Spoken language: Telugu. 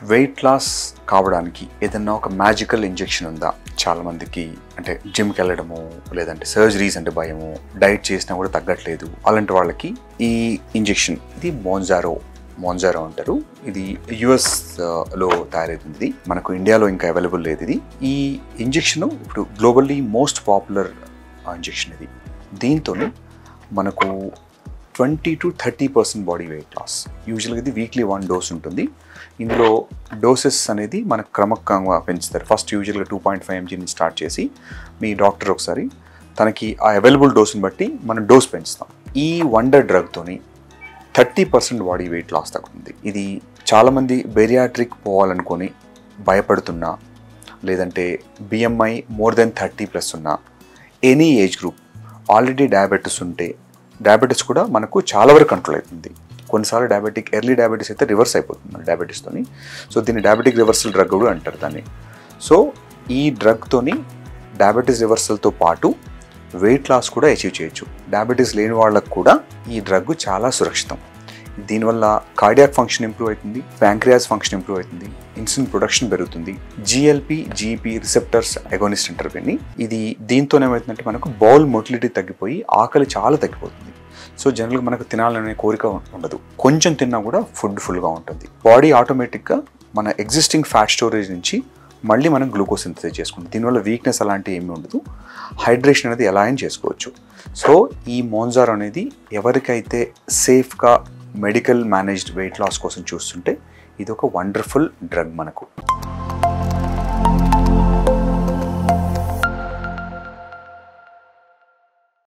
వెయిట్ లాస్ కావడానికి ఏదన్నా ఒక మ్యాజికల్ ఇంజెక్షన్ ఉందా చాలా మందికి అంటే జిమ్కి వెళ్ళడము లేదంటే సర్జరీస్ అంటే భయము డైట్ చేసినా కూడా తగ్గట్లేదు అలాంటి వాళ్ళకి ఈ ఇంజెక్షన్ ఇది మోన్జారో మోన్జారో అంటారు ఇది యుఎస్ లో తయారైతుంది ఇది మనకు ఇండియాలో ఇంకా అవైలబుల్ లేదు ఇది ఈ ఇంజెక్షన్ ఇప్పుడు గ్లోబల్లీ మోస్ట్ పాపులర్ ఇంజెక్షన్ ఇది దీంతో మనకు twenty to thirty percent body weight loss యూజువల్గా ఇది వీక్లీ వన్ డోస్ ఉంటుంది ఇందులో డోసెస్ అనేది మనకు క్రమక్రమంగా పెంచుతారు ఫస్ట్ యూజువల్గా టూ పాయింట్ ఫైవ్ ఎంజీని స్టార్ట్ చేసి మీ డాక్టర్ ఒకసారి తనకి ఆ అవైలబుల్ డోస్ని బట్టి మనం డోస్ పెంచుతాం ఈ వండర్ డ్రగ్తోని thirty percent body weight loss తగ్గుతుంది ఇది చాలామంది బెరియాట్రిక్ పోవాలనుకొని భయపడుతున్నా లేదంటే BMI more than thirty plus ఉన్న any age group already diabetes ఉంటే డయాబెటీస్ కూడా మనకు చాలా వరకు కంట్రోల్ అవుతుంది కొన్నిసార్లు డయాబెటిక్ ఎర్లీ డయాబెటీస్ అయితే రివర్స్ అయిపోతుంది మన డయాబెటీస్తోని సో దీన్ని డయాబెటిక్ రివర్సల్ డ్రగ్ కూడా అంటారు దాన్ని సో ఈ డ్రగ్తోని డయాబెటీస్ రివర్సల్తో పాటు వెయిట్ లాస్ కూడా అచీవ్ చేయొచ్చు డయాబెటీస్ లేని వాళ్ళకు కూడా ఈ డ్రగ్ చాలా సురక్షితం దీనివల్ల కార్డియాక్ ఫంక్షన్ ఇంప్రూవ్ అవుతుంది ప్యాంక్రియాస్ ఫంక్షన్ ఇంప్రూవ్ అవుతుంది ఇన్సులిన్ ప్రొడక్షన్ పెరుగుతుంది జిఎల్పి జీపీ రిసెప్టర్స్ ఎగోనిస్ట్ అంటారు దీన్ని ఇది దీంతో ఏమవుతుందంటే మనకు బౌల్ మొటిలిటీ తగ్గిపోయి ఆకలి చాలా తగ్గిపోతుంది సో జనరల్గా మనకు తినాలనే కోరిక ఉండదు కొంచెం తిన్నా కూడా ఫుడ్ ఫుల్గా ఉంటుంది బాడీ ఆటోమేటిక్గా మన ఎగ్జిస్టింగ్ ఫ్యాట్ స్టోరేజ్ నుంచి మళ్ళీ మనం గ్లూకోజ్ సింథసైజ్ చేసుకుంటాం దీనివల్ల వీక్నెస్ అలాంటివి ఏమీ ఉండదు హైడ్రేషన్ అనేది ఎలా అయినా చేసుకోవచ్చు సో ఈ మోన్జార్ అనేది ఎవరికైతే సేఫ్గా మెడికల్ మేనేజ్డ్ వెయిట్ లాస్ కోసం చూస్తుంటే ఇది ఒక వండర్ఫుల్ డ్రగ్ మనకు